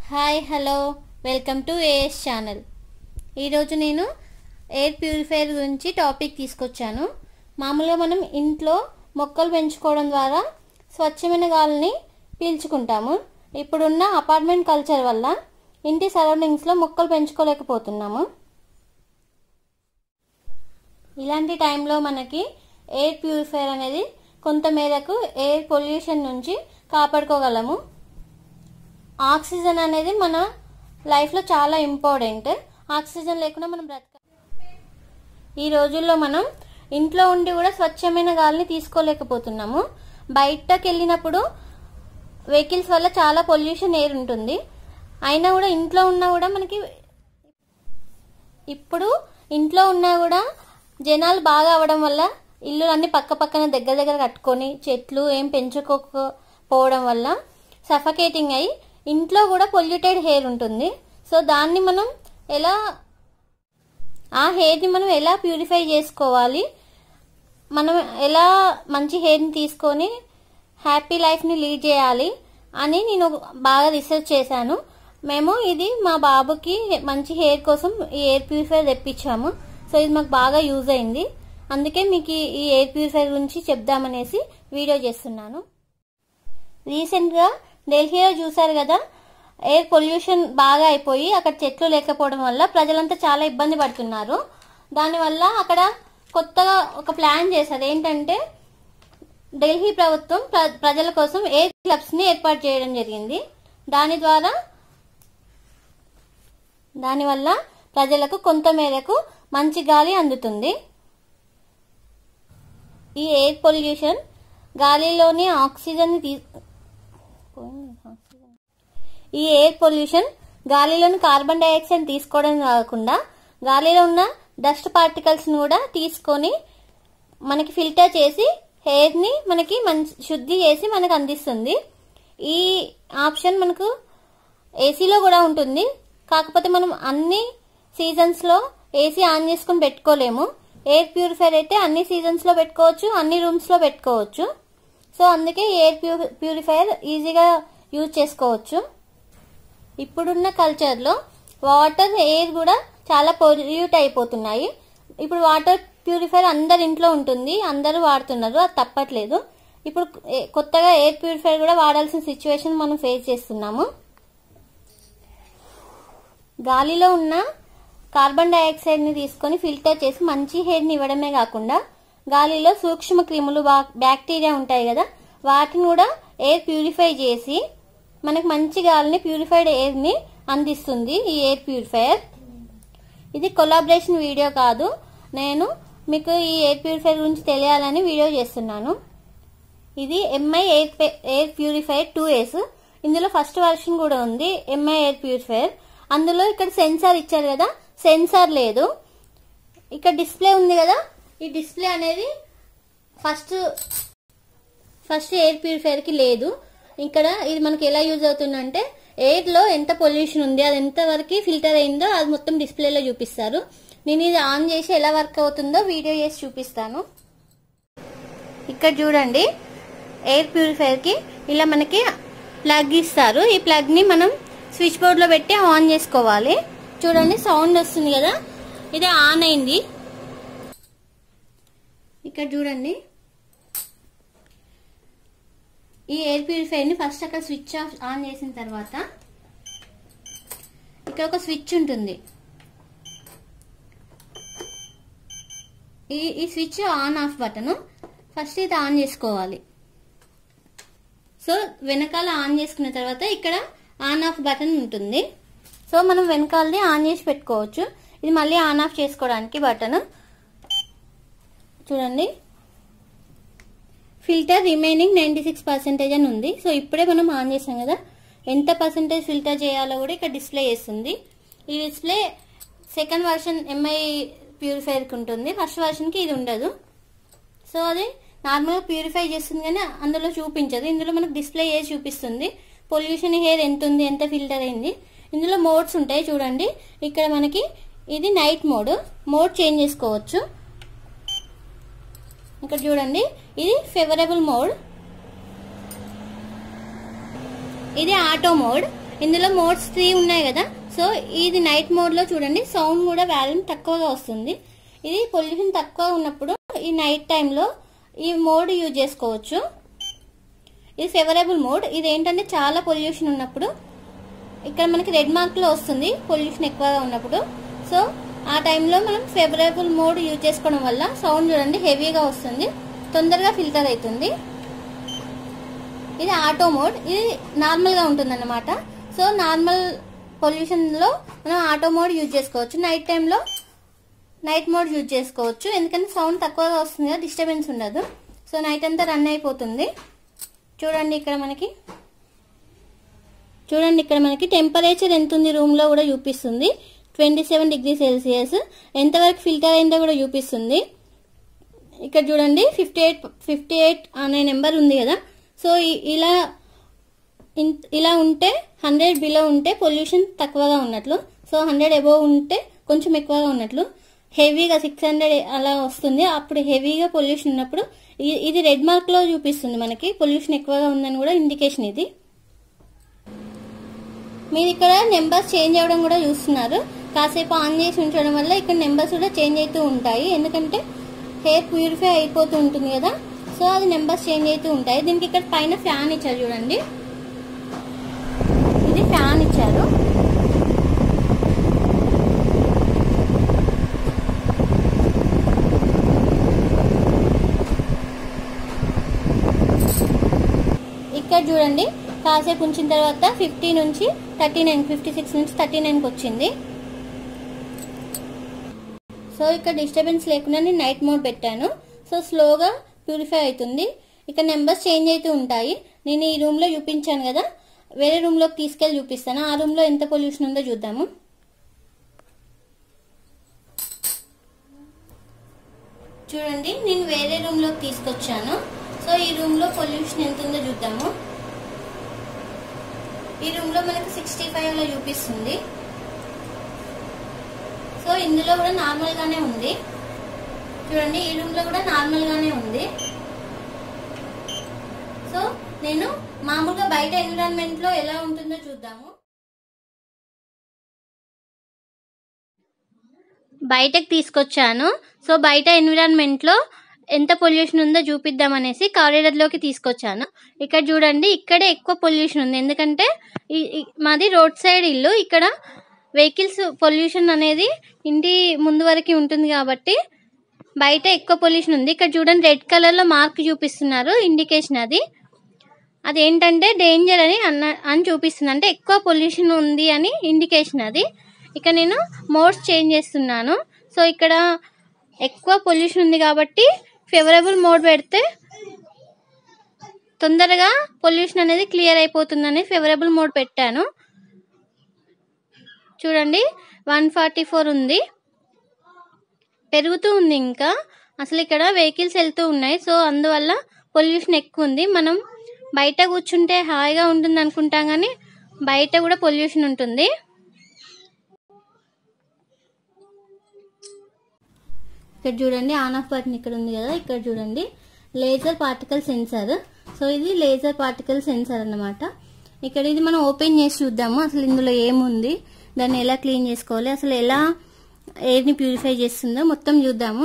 hi hello welcome to AS channel ఈరోజు నేను air purifier గురించి టాపిక్ తీసుకొచ్చాను మామూలుగా మనం ఇంట్లో మొక్కలు పెంచుకోవడం ద్వారా స్వచ్ఛమైన గాలిని పీల్చుకుంటాము ఇప్పుడున్న అపార్ట్మెంట్ కల్చర్ వల్ల ఇంటి సరౌండింగ్స్లో మొక్కలు పెంచుకోలేకపోతున్నాము ఇలాంటి టైంలో మనకి ఎయిర్ ప్యూరిఫైయర్ అనేది కొంత మేరకు ఎయిర్ పొల్యూషన్ నుంచి కాపాడుకోగలము ఆక్సిజన్ అనేది మన లైఫ్లో చాలా ఇంపార్టెంట్ ఆక్సిజన్ లేకుండా మనం బ్రతక ఈ రోజుల్లో మనం ఇంట్లో ఉండి కూడా స్వచ్ఛమైన గాలిని తీసుకోలేకపోతున్నాము బయటకు వెళ్ళినప్పుడు వెహికల్స్ వల్ల చాలా పొల్యూషన్ ఎయిర్ ఉంటుంది అయినా కూడా ఇంట్లో ఉన్నా కూడా మనకి ఇప్పుడు ఇంట్లో ఉన్నా కూడా జనాలు బాగా అవడం వల్ల ఇల్లు అన్ని పక్క పక్కన దగ్గర దగ్గర కట్టుకొని చెట్లు ఏం పెంచుకోకపోవడం వల్ల సఫకేటింగ్ అయి ఇంట్లో కూడా పొల్యూటెడ్ హెయిర్ ఉంటుంది సో దాన్ని మనం ఎలా ఆ హెయిర్ని మనం ఎలా ప్యూరిఫై చేసుకోవాలి మనం ఎలా మంచి హెయిర్ని తీసుకొని హ్యాపీ లైఫ్ని లీడ్ చేయాలి అని నేను బాగా రీసెర్చ్ చేశాను మేము ఇది మా బాబుకి మంచి హెయిర్ కోసం ఈ ఎయిర్ ప్యూరిఫైయర్ తెప్పించాము సో ఇది మాకు బాగా యూజ్ అయింది అందుకే మీకు ఈ- ఈ ఎయిర్ ప్యూరిఫైయర్ గురించి చెప్దామనేసి వీడియో చేస్తున్నాను రీసెంట్గా ఢిల్లీలో చూసారు కదా ఎయిర్ పొల్యూషన్ బాగా అయిపోయి అక్కడ చెట్లు లేకపోవడం వల్ల ప్రజలంతా చాలా ఇబ్బంది పడుతున్నారు దానివల్ల అక్కడ కొత్తగా ఒక ప్లాన్ చేశారు ఏంటంటే ఢిల్లీ ప్రభుత్వం ప్ర- ప్రజల కోసం ఎయిర్ క్లబ్స్ ని ఏర్పాటు చేయడం జరిగింది దాని ద్వారా దానివల్ల ప్రజలకు కొంత మేరకు మంచి గాలి అందుతుంది ఈ ఎయిర్ పొల్యూషన్ గాలిలోని ఆక్సిజన్ ని తీ ఈ ఎయిర్ పొల్యూషన్ గాలిలోని కార్బన్ డైఆక్సైడ్ తీసుకోవడం కాకుండా గాలిలో ఉన్న డస్ట్ పార్టికల్స్ ను కూడా తీసుకొని మనకి ఫిల్టర్ చేసి హెయిర్ ని మనకి మంచి శుద్ధి చేసి మనకు అందిస్తుంది ఈ ఆప్షన్ మనకు ఏసీలో కూడా ఉంటుంది కాకపోతే మనం అన్ని సీజన్స్ లో ఏసీ ఆన్ చేసుకుని పెట్టుకోలేము ఎయిర్ ప్యూరిఫైర్ అయితే అన్ని సీజన్స్ లో పెట్టుకోవచ్చు అన్ని రూమ్స్ లో పెట్టుకోవచ్చు సో అందుకే ఎయిర్ ప్యూరిఫైయర్ ఈజీగా యూజ్ చేసుకోవచ్చు ఇప్పుడున్న కల్చర్లో వాటర్ ఎయిర్ కూడా చాలా పొల్యూట్ అయిపోతున్నాయి ఇప్పుడు వాటర్ ప్యూరిఫైయర్ అందరి ఇంట్లో ఉంటుంది అందరూ వాడుతున్నారు అది తప్పట్లేదు ఇప్పుడు ఏ- కొత్తగా ఎయిర్ ప్యూరిఫైయర్ కూడా వాడాల్సిన సిచ్యువేషన్ మనం ఫేస్ చేస్తున్నాము గాలిలో ఉన్న కార్బన్ డైఆక్సైడ్ ని తీసుకొని ఫిల్టర్ చేసి మంచి హెయిర్ ని ఇవ్వడమే కాకుండా గాలిలో సూక్ష్మ క్రిములు బా- బ్యాక్టీరియా ఉంటాయి కదా వాటిని కూడా ఎయిర్ ప్యూరిఫై చేసి మనకు మంచి గాలిని ప్యూరిఫైడ్ ఎయిర్ ని అందిస్తుంది ఈ ఎయిర్ ప్యూరిఫైయర్ ఇది కొలాబరేషన్ వీడియో కాదు నేను మీకు ఈ ఎయిర్ ప్యూరిఫైయర్ గురించి తెలియాలని వీడియో చేస్తున్నాను ఇది ఎంఐ ఎయిర్ పే- ఎయిర్ ప్యూరిఫైయర్ టూ ఎస్ ఇందులో ఫస్ట్ వర్షన్ కూడా ఉంది ఎంఐ ఎయిర్ ప్యూరిఫైయర్ అందులో ఇక్కడ సెన్సార్ ఇచ్చారు కదా సెన్సార్ లేదు ఇక్కడ డిస్ప్లే ఉంది కదా ఈ డిస్ప్లే అనేది ఫస్ట్ ఫస్ట్ ఎయిర్ ప్యూరిఫైయర్ కి లేదు ఇక్కడ ఇది మనకి ఎలా యూజ్ అవుతుందంటే ఎయిర్ లో ఎంత పొల్యూషన్ ఉంది అది ఎంత వరకు ఫిల్టర్ అయిందో అది మొత్తం డిస్ప్లేలో చూపిస్తారు నేను ఇది ఆన్ చేసి ఎలా వర్క్ అవుతుందో వీడియో చేసి చూపిస్తాను ఇక్కడ చూడండి ఎయిర్ ప్యూరిఫైయర్ కి ఇలా మనకి ప్లగ్ ఇస్తారు ఈ ప్లగ్ ని మనం స్విచ్ బోర్డ్ లో పెట్టి ఆన్ చేసుకోవాలి చూడండి సౌండ్ వస్తుంది కదా ఇది ఆన్ అయింది ఇక్కడ చూడండి ఈ ఎయిర్ ప్యూరిఫైయర్ ని ఫస్ట్ అక్కడ స్విచ్ ఆఫ్ ఆన్ చేసిన తర్వాత ఇక్కడ ఒక స్విచ్ ఉంటుంది ఈ ఈ switch on off button first ఇది ఆన్ చేసుకోవాలి సో వెనకాల ఆన్ చేసుకున్న తర్వాత ఇక్కడ ఆన్ ఆఫ్ బటన్ ఉంటుంది సో మనం వెనకాలది ఆన్ చేసి పెట్టుకోవచ్చు ఇది మళ్ళీ ఆన్ ఆఫ్ చేసుకోవడానికి బటన్ చూడండి filter remaining ninety six percentage అని ఉంది సో ఇప్పుడే మనం ఆన్ చేసాం కదా ఎంత పర్సెంటేజ్ ఫిల్టర్ చేయాలో కూడా ఇక్కడ డిస్ప్లే చేస్తుంది ఈ డిస్ప్లే సెకండ్ వర్షన్ ఎంఐ ప్యూరిఫైయర్కి ఉంటుంది ఫస్ట్ వర్షన్కి ఇది ఉండదు సో అది నార్మల్గా ప్యూరిఫై చేస్తుంది కానీ అందులో చూపించదు ఇందులో మనకు డిస్ప్లే చేసి చూపిస్తుంది పొల్యూషన్ హెయిర్ ఎంత ఉంది ఎంత ఫిల్టర్ అయింది ఇందులో మోడ్స్ ఉంటాయి చూడండి ఇక్కడ మనకి ఇది నైట్ మోడ్ మోడ్ చేంజ్ చేసుకోవచ్చు ఇక్కడ చూడండి ఇది ఫేవరబుల్ మోడ్ ఇది ఆటో మోడ్ ఇందులో మోడ్స్ త్రీ ఉన్నాయి కదా సో ఇది నైట్ మోడ్ లో చూడండి సౌండ్ కూడా వాల్యూమ్ తక్కువగా వస్తుంది ఇది పొల్యూషన్ తక్కువ ఉన్నప్పుడు ఈ నైట్ టైంలో ఈ మోడ్ యూజ్ చేసుకోవచ్చు ఇది ఫేవరబుల్ మోడ్ ఇది ఏంటంటే చాలా పొల్యూషన్ ఉన్నప్పుడు ఇక్కడ మనకి రెడ్ మార్క్ లో వస్తుంది పొల్యూషన్ ఎక్కువగా ఉన్నప్పుడు సో ఆ టైంలో మనం ఫేవరబుల్ మోడ్ యూజ్ చేసుకోవడం వల్ల సౌండ్ చూడండి హెవీగా వస్తుంది తొందరగా ఫిల్టర్ అవుతుంది ఇది ఆటో మోడ్ ఇది నార్మల్ గా ఉంటుంది అనమాట సో నార్మల్ పొల్యూషన్ లో మనం ఆటో మోడ్ యూజ్ చేసుకోవచ్చు నైట్ టైంలో నైట్ మోడ్ యూజ్ చేసుకోవచ్చు ఎందుకంటే సౌండ్ తక్కువగా వస్తుంది కదా డిస్టర్బెన్స్ ఉండదు సో నైట్ అంతా రన్ అయిపోతుంది చూడండి ఇక్కడ మనకి చూడండి ఇక్కడ మనకి టెంపరేచర్ ఎంత ఉంది రూమ్ లో కూడా చూపిస్తుంది ట్వంటీ సెవెన్ డిగ్రీ సెల్సియస్ ఎంతవరకు ఫిల్టర్ అయిందో కూడా చూపిస్తుంది ఇక్కడ చూడండి ఫిఫ్టీ ఎయిట్ ఫిఫ్టీ ఎయిట్ అనే నెంబర్ ఉంది కదా సో ఈ- ఇలా ఇన్- ఇలా ఉంటే హండ్రెడ్ బిలో ఉంటే పొల్యూషన్ తక్కువగా ఉన్నట్లు సో హండ్రెడ్ అబోవ్ ఉంటే కొంచెం ఎక్కువగా ఉన్నట్లు హెవీగా సిక్స్ హండ్రెడ్ అలా వస్తుంది అప్పుడు హెవీగా పొల్యూషన్ ఉన్నప్పుడు ఇ- ఇది రెడ్ మార్క్ లో చూపిస్తుంది మనకి పొల్యూషన్ ఎక్కువగా ఉందని కూడా ఇండికేషన్ ఇది మీరు ఇక్కడ నెంబర్స్ చేంజ్ అవ్వడం కూడా చూస్తున్నారు కాసేపు ఆన్ చేసి ఉంచడం వల్ల ఇక్కడ నెంబర్స్ కూడా చేంజ్ అవుతూ ఉంటాయి ఎందుకంటే హెయిర్ ప్యూరిఫై అయిపోతూ ఉంటుంది కదా సో అది నెంబర్స్ చేంజ్ అవుతూ ఉంటాయి దీనికి ఇక్కడ పైన ఫ్యాన్ ఇచ్చారు చూడండి ఇది ఫ్యాన్ ఇచ్చారు ఇక్కడ చూడండి కాసేపు ఉంచిన తర్వాత ఫిఫ్టీ నుంచి థర్టీ నైన్ ఫిఫ్టీ సిక్స్ నుంచి థర్టీ నైన్కి వచ్చింది సో ఇక్కడ డిస్టర్బెన్స్ లేకుండా నేను నైట్ మోడ్ పెట్టాను సో స్లోగా ప్యూరిఫై అవుతుంది ఇక్కడ నెంబర్స్ చేంజ్ అవుతూ ఉంటాయి నేను ఈ రూమ్ లో చూపించాను కదా వేరే రూమ్ లోకి తీసుకెళ్లి చూపిస్తాను ఆ రూమ్ లో ఎంత పొల్యూషన్ ఉందో చూద్దాము చూడండి నేను వేరే రూమ్ లోకి తీసుకొచ్చాను సో ఈ రూమ్ లో పొల్యూషన్ ఎంత ఉందో చూద్దాము ఈ రూమ్ లో మనకి సిక్స్టీ ఫైవ్ లో చూపిస్తుంది సో ఇందులో కూడా నార్మల్ గానే ఉంది చూడండి ఈ రూమ్ లో కూడా నార్మల్ గానే ఉంది సో నేను మామూలుగా బయట ఎన్విరాన్మెంట్ లో ఎలా ఉంటుందో చూద్దాము బయటకు తీసుకొచ్చాను సో బయట ఎన్విరాన్మెంట్ లో ఎంత పొల్యూషన్ ఉందో చూపిద్దాం అనేసి కారిడార్ లోకి తీసుకొచ్చాను ఇక్కడ చూడండి ఇక్కడే ఎక్కువ పొల్యూషన్ ఉంది ఎందుకంటే ఈ- ఈ- మాది రోడ్ సైడ్ ఇల్లు ఇక్కడ వెహికల్స్ పొల్యూషన్ అనేది ఇంటి ముందు వరకు ఉంటుంది కాబట్టి బయట ఎక్కువ పొల్యూషన్ ఉంది ఇక్కడ చూడండి రెడ్ కలర్ లో మార్క్ చూపిస్తున్నారు ఇండికేషన్ అది అదేంటంటే డేంజర్ అని అన్న అని చూపిస్తుంది అంటే ఎక్కువ పొల్యూషన్ ఉంది అని ఇండికేషన్ అది ఇక నేను మోడ్స్ చేంజ్ చేస్తున్నాను సో ఇక్కడ ఎక్కువ పొల్యూషన్ ఉంది కాబట్టి ఫేవరబుల్ మోడ్ పెడితే తొందరగా పొల్యూషన్ అనేది క్లియర్ అయిపోతుందని ఫేవరబుల్ మోడ్ పెట్టాను చూడండి వన్ ఫార్టీ ఫోర్ ఉంది పెరుగుతూ ఉంది ఇంకా అసలు ఇక్కడ వెహికల్స్ వెళ్తూ ఉన్నాయి సో అందువల్ల పొల్యూషన్ ఎక్కువ ఉంది మనం బయట కూర్చుంటే హాయిగా ఉంటుంది అనుకుంటాం కానీ బయట కూడా పొల్యూషన్ ఉంటుంది ఇక్కడ చూడండి ఆన్ ఆఫ్ బటన్ ఇక్కడ ఉంది కదా ఇక్కడ చూడండి లేజర్ పార్టికల్ సెన్సార్ సో ఇది లేజర్ పార్టికల్ సెన్సార్ అన్నమాట ఇక్కడ ఇది మనం ఓపెన్ చేసి చూద్దాము అసలు ఇందులో ఏముంది దాన్ని ఎలా క్లీన్ చేసుకోవాలి అసలు ఎలా ఎయిర్ని ప్యూరిఫై చేస్తుందో మొత్తం చూద్దాము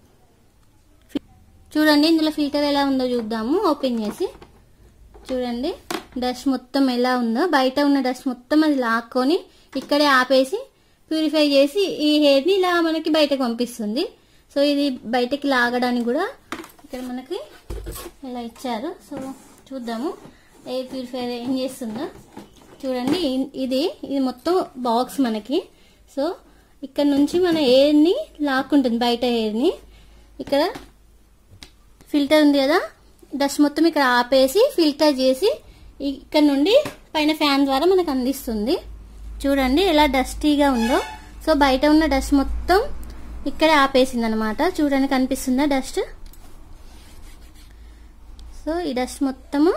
చూడండి ఇందులో ఫిల్టర్ ఎలా ఉందో చూద్దాము ఓపెన్ చేసి చూడండి డస్ట్ మొత్తం ఎలా ఉందో బయట ఉన్న డస్ట్ మొత్తం అది లాక్కొని ఇక్కడే ఆపేసి ప్యూరిఫై చేసి ఈ హెయిర్ని ఇలా మనకి బయటకు పంపిస్తుంది సో ఇది బయటకి లాగడానికి కూడా ఇక్కడ మనకి ఇలా ఇచ్చారు సో చూద్దాము ఎయిర్ ప్యూరిఫైయర్ ఏం చేస్తుందో చూడండి ఇ- ఇది ఇది మొత్తం బాక్స్ మనకి సో ఇక్కడ నుంచి మన ఎయిర్ని లాక్కుంటుంది బయట ఎయిర్ని ఇక్కడ ఫిల్టర్ ఉంది కదా డస్ట్ మొత్తం ఇక్కడ ఆపేసి ఫిల్టర్ చేసి ఇక్కడ నుండి పైన ఫ్యాన్ ద్వారా మనకు అందిస్తుంది చూడండి ఎలా డస్టీగా ఉందో సో బయట ఉన్న డస్ట్ మొత్తం ఇక్కడే ఆపేసింది అనమాట చూడండి కనిపిస్తుందా డస్ట్ సో ఈ డస్ట్ మొత్తము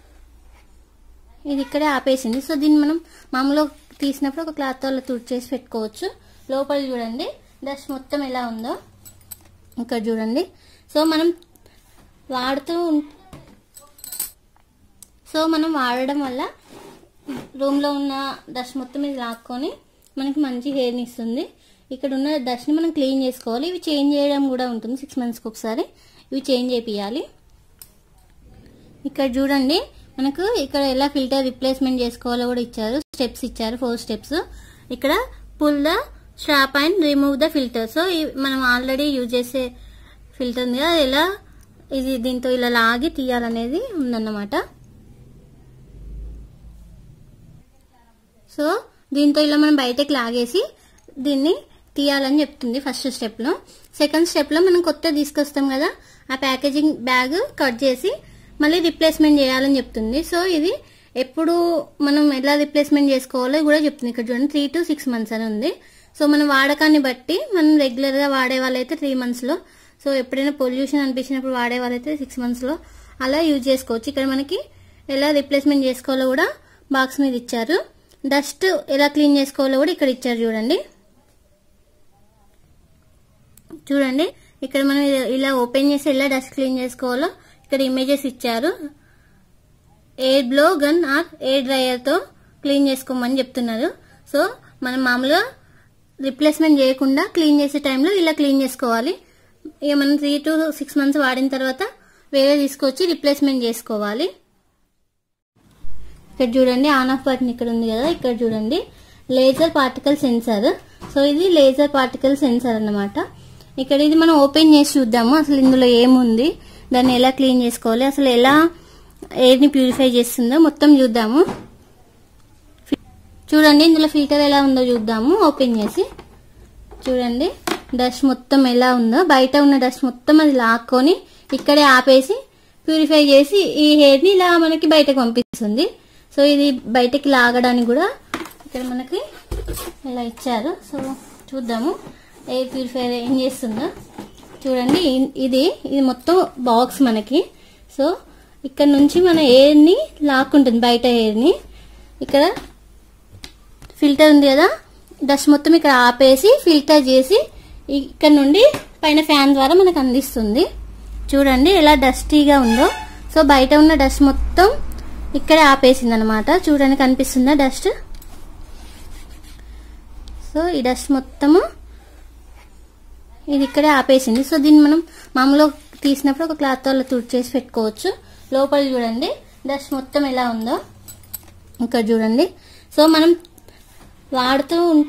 ఇది ఇక్కడే ఆపేసింది సో దీన్ని మనం మామూలుగా తీసినప్పుడు ఒక క్లాత్ అలా తుడిచేసి పెట్టుకోవచ్చు లోపల చూడండి డస్ట్ మొత్తం ఎలా ఉందో ఇక్కడ చూడండి సో మనం వాడుతూ ఉం- సో మనం వాడడం వల్ల రూమ్ లో ఉన్న డస్ట్ మొత్తం ఇది లాక్కొని మనకి మంచి హెయిర్ ని ఇస్తుంది ఇక్కడ ఉన్న డస్ట్ ని మనం క్లీన్ చేసుకోవాలి ఇవి చేంజ్ చేయడం కూడా ఉంటుంది సిక్స్ మంత్స్కి ఒకసారి ఇవి చేంజ్ చేపియాలి ఇక్కడ చూడండి మనకు ఇక్కడ ఎలా ఫిల్టర్ రిప్లేస్మెంట్ చేసుకోవాలో కూడా ఇచ్చారు స్టెప్స్ ఇచ్చారు ఫోర్ స్టెప్స్ ఇక్కడ pull the strap and remove the filter so మనం ఆల్రెడీ యూజ్ చేసే ఫిల్టర్ ఉంది కదా ఎలా ఇది దీంతో ఇలా లాగి తీయాలనేది ఉందన్నమాట సో దీంతో ఇలా మనం బయటకు లాగేసి దీన్ని తీయాలని చెప్తుంది ఫస్ట్ స్టెప్ లో సెకండ్ స్టెప్ లో మనం కొత్త తీసుకొస్తాం కదా ఆ ప్యాకేజింగ్ బ్యాగ్ కట్ చేసి మళ్ళీ రిప్లేస్మెంట్ చేయాలని చెప్తుంది సో ఇది ఎప్పుడు మనం ఎలా రిప్లేస్మెంట్ చేసుకోవాలో కూడా చెప్తుంది ఇక్కడ చూడండి త్రీ టు సిక్స్ మంత్స్ అని ఉంది సో మన వాడకాన్ని బట్టి మనం రెగ్యులర్ గా వాడే వాళ్ళైతే త్రీ మంత్స్ లో సో ఎప్పుడైనా పొల్యూషన్ అనిపించినప్పుడు వాడే వాళ్ళైతే సిక్స్ మంత్స్ లో అలా యూజ్ చేసుకోవచ్చు ఇక్కడ మనకి ఎలా రిప్లేస్మెంట్ చేసుకోవాలో కూడా బాక్స్ మీద ఇచ్చారు డస్ట్ ఎలా క్లీన్ చేసుకోవాలో కూడా ఇక్కడ ఇచ్చారు చూడండి చూడండి ఇక్కడ మనం ఇది- ఇలా ఓపెన్ చేసి ఎలా డస్ట్ క్లీన్ చేసుకోవాలో ఇక్కడ ఇమేజెస్ ఇచ్చారు air blow gun or air dryer తో క్లీన్ చేసుకోమని చెప్తున్నారు సో మనం మామూలుగా రిప్లేస్మెంట్ చేయకుండా క్లీన్ చేసే టైంలో ఇలా క్లీన్ చేసుకోవాలి ఇక మనం త్రీ టు సిక్స్ మంత్స్ వాడిన తర్వాత వేరే తీసుకొచ్చి రిప్లేస్మెంట్ చేసుకోవాలి ఇక్కడ చూడండి ఆన్ ఆఫ్ బటన్ ఇక్కడ ఉంది కదా ఇక్కడ చూడండి లేజర్ పార్టికల్ సెన్సార్ సో ఇది లేజర్ పార్టికల్ సెన్సార్ అన్నమాట ఇక్కడ ఇది మనం ఓపెన్ చేసి చూద్దాము అసలు ఇందులో ఏముంది దాన్ని ఎలా క్లీన్ చేసుకోవాలి అసలు ఎలా ఎయిర్ ని ప్యూరిఫై చేస్తుందో మొత్తం చూద్దాము చూడండి ఇందులో ఫిల్టర్ ఎలా ఉందో చూద్దాము ఓపెన్ చేసి చూడండి డస్ట్ మొత్తం ఎలా ఉందో బయట ఉన్న డస్ట్ మొత్తం అది లాక్కొని ఇక్కడే ఆపేసి ప్యూరిఫై చేసి ఈ హెయిర్ ని ఇలా మనకి బయటకు పంపిస్తుంది సో ఇది బయటకి లాగడానికి కూడా ఇక్కడ మనకి ఇలా ఇచ్చారు సో చూద్దాము ఎయిర్ ప్యూరిఫైయర్ ఏం చేస్తుందో చూడండి ఇ- ఇది ఇది మొత్తం బాక్స్ మనకి సో ఇక్కడ నుంచి మన ఎయిర్ ని లాక్కుంటుంది బయట ఎయిర్ ని ఇక్కడ ఫిల్టర్ ఉంది కదా డస్ట్ మొత్తం ఇక్కడ ఆపేసి ఫిల్టర్ చేసి ఇక్కడ నుండి పైన ఫ్యాన్ ద్వారా మనకు అందిస్తుంది చూడండి ఎలా డస్టీగా ఉందో సో బయట ఉన్న డస్ట్ మొత్తం ఇక్కడే ఆపేసింది అనమాట చూడండి కనిపిస్తుందా డస్ట్ సో ఈ డస్ట్ మొత్తము ఇది ఇక్కడే ఆపేసింది సో దీన్ని మనం మామూలుగా తీసినప్పుడు ఒక క్లాత్ అలా తుడిచేసి పెట్టుకోవచ్చు లోపల చూడండి డస్ట్ మొత్తం ఎలా ఉందో ఇక్కడ చూడండి సో మనం వాడుతూ ఉం-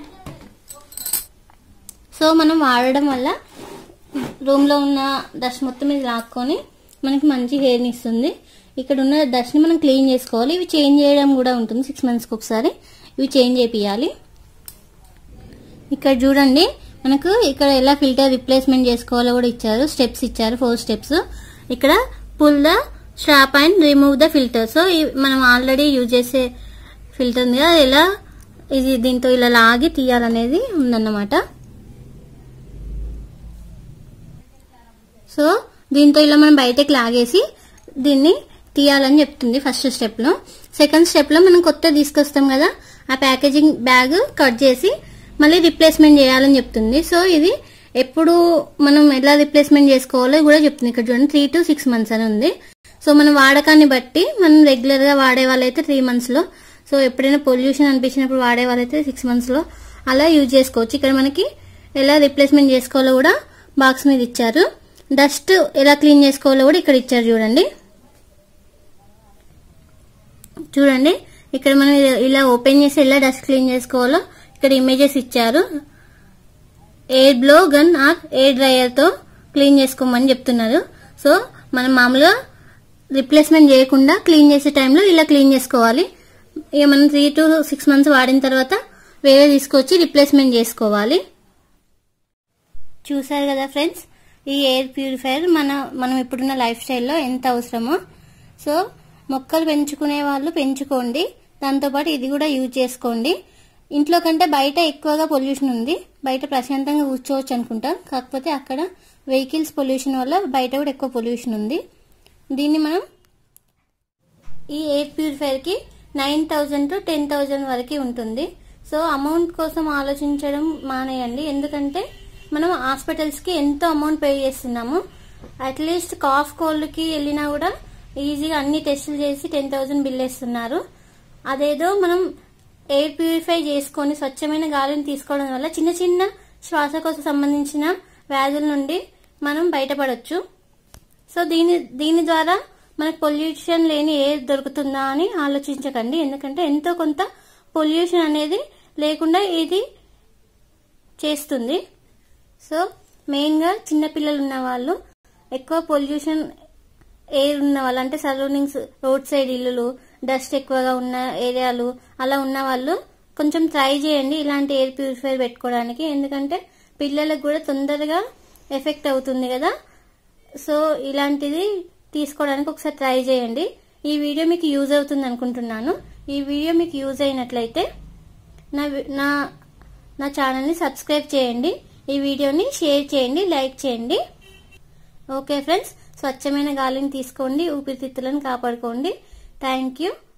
సో మనం వాడడం వల్ల రూమ్ లో ఉన్న డస్ట్ మొత్తం ఇది లాక్కొని మనకి మంచి హెయిర్ ని ఇస్తుంది ఇక్కడ ఉన్న డస్ట్ ని మనం క్లీన్ చేసుకోవాలి ఇవి చేంజ్ చేయడం కూడా ఉంటుంది సిక్స్ మంత్స్ కి ఒకసారి ఇవి చేంజ్ చేపియాలి ఇక్కడ చూడండి మనకు ఇక్కడ ఎలా ఫిల్టర్ రిప్లేస్మెంట్ చేసుకోవాలో కూడా ఇచ్చారు స్టెప్స్ ఇచ్చారు ఫోర్ స్టెప్స్ ఇక్కడ pull the strap and remove the filter so ఈ- మనం ఆల్రెడీ యూజ్ చేసే ఫిల్టర్ ఉంది కదా ఎలా ఇది దీంతో ఇలా లాగి తీయాలనేది ఉందన్నమాట సో దీంతో ఇలా మనం బయటకు లాగేసి దీన్ని తీయాలని చెప్తుంది ఫస్ట్ స్టెప్ లో సెకండ్ స్టెప్ లో మనం కొత్త తీసుకొస్తాం కదా ఆ ప్యాకేజింగ్ బ్యాగ్ కట్ చేసి మళ్ళీ రిప్లేస్మెంట్ చేయాలని చెప్తుంది సో ఇది ఎప్పుడు మనం ఎలా రిప్లేస్మెంట్ చేసుకోవాలో కూడా చెప్తుంది ఇక్కడ చూడండి త్రీ టు సిక్స్ మంత్స్ అని ఉంది సో మన వాడకాన్ని బట్టి మనం రెగ్యులర్ గా వాడే వాళ్ళైతే త్రీ మంత్స్ లో సో ఎప్పుడైనా పొల్యూషన్ అనిపించినప్పుడు వాడే వాళ్ళైతే సిక్స్ మంత్స్ లో అలా యూజ్ చేసుకోవచ్చు ఇక్కడ మనకి ఎలా రిప్లేస్మెంట్ చేసుకోవాలో కూడా బాక్స్ మీద ఇచ్చారు డస్ట్ ఎలా క్లీన్ చేసుకోవాలో కూడా ఇక్కడ ఇచ్చారు చూడండి చూడండి ఇక్కడ మనం ఇది- ఇలా ఓపెన్ చేసి ఎలా డస్ట్ క్లీన్ చేసుకోవాలో ఇక్కడ ఇమేజెస్ ఇచ్చారు air blow gun or air dryer తో క్లీన్ చేసుకోమని చెప్తున్నారు సో మనం మామూలుగా రిప్లేస్మెంట్ చేయకుండా క్లీన్ చేసే టైంలో ఇలా క్లీన్ చేసుకోవాలి ఇక మనం త్రీ టు సిక్స్ మంత్స్ వాడిన తర్వాత వేరే తీసుకొచ్చి రిప్లేస్మెంట్ చేసుకోవాలి చూసారు కదా ఫ్రెండ్స్ ఈ ఎయిర్ ప్యూరిఫైయర్ మన మనం ఇప్పుడున్న లైఫ్ స్టైల్లో ఎంత అవసరమో సో మొక్కలు పెంచుకునే వాళ్ళు పెంచుకోండి దాంతోపాటు ఇది కూడా యూజ్ చేసుకోండి ఇంట్లో కంటే బయట ఎక్కువగా పొల్యూషన్ ఉంది బయట ప్రశాంతంగా కూర్చోవచ్చు అనుకుంటాం కాకపోతే అక్కడ వెహికల్స్ పొల్యూషన్ వల్ల బయట కూడా ఎక్కువ పొల్యూషన్ ఉంది దీన్ని మనం ఈ ఎయిర్ ప్యూరిఫైయర్ కి nine thousand to ten thousand వరకు ఉంటుంది సో అమౌంట్ కోసం ఆలోచించడం మానేయండి ఎందుకంటే మనం హాస్పిటల్స్ కి ఎంతో అమౌంట్ పే చేస్తున్నాము అట్లీస్ట్ కాఫ్ కోల్డ్ కి వెళ్ళినా కూడా ఈజీగా అన్ని టెస్టులు చేసి టెన్ థౌజండ్ బిల్ వేస్తున్నారు అదేదో మనం ఎయిర్ ప్యూరిఫై చేసుకొని స్వచ్ఛమైన గాలిని తీసుకోవడం వల్ల చిన్న చిన్న శ్వాసకోశ సంబంధించిన వ్యాధుల నుండి మనం బయటపడొచ్చు సో దీని దీని ద్వారా మనకు పొల్యూషన్ లేని ఎయిర్ దొరుకుతుందా అని ఆలోచించకండి ఎందుకంటే ఎంతో కొంత పొల్యూషన్ అనేది లేకుండా ఇది చేస్తుంది సో మెయిన్గా చిన్నపిల్లలు ఉన్న వాళ్ళు ఎక్కువ పొల్యూషన్ ఎయిర్ ఉన్న వాళ్ళు అంటే సరౌండింగ్స్ రోడ్ సైడ్ ఇల్లులు డస్ట్ ఎక్కువగా ఉన్న ఏరియాలు అలా ఉన్న వాళ్ళు కొంచెం ట్రై చేయండి ఇలాంటి ఎయిర్ ప్యూరిఫైర్ పెట్టుకోవడానికి ఎందుకంటే పిల్లలకు కూడా తొందరగా ఎఫెక్ట్ అవుతుంది కదా సో ఇలాంటిది తీసుకోవడానికి ఒకసారి ట్రై చేయండి ఈ వీడియో మీకు యూజ్ అవుతుంది అనుకుంటున్నాను ఈ వీడియో మీకు యూజ్ అయినట్లయితే నా వి- నా నా ఛానల్ని సబ్స్క్రైబ్ చేయండి ఈ వీడియోని షేర్ చేయండి లైక్ చేయండి ఓకే ఫ్రెండ్స్ స్వచ్ఛమైన గాలిని తీసుకోండి ఊపిరితిత్తులను కాపాడుకోండి థ్యాంక్ యూ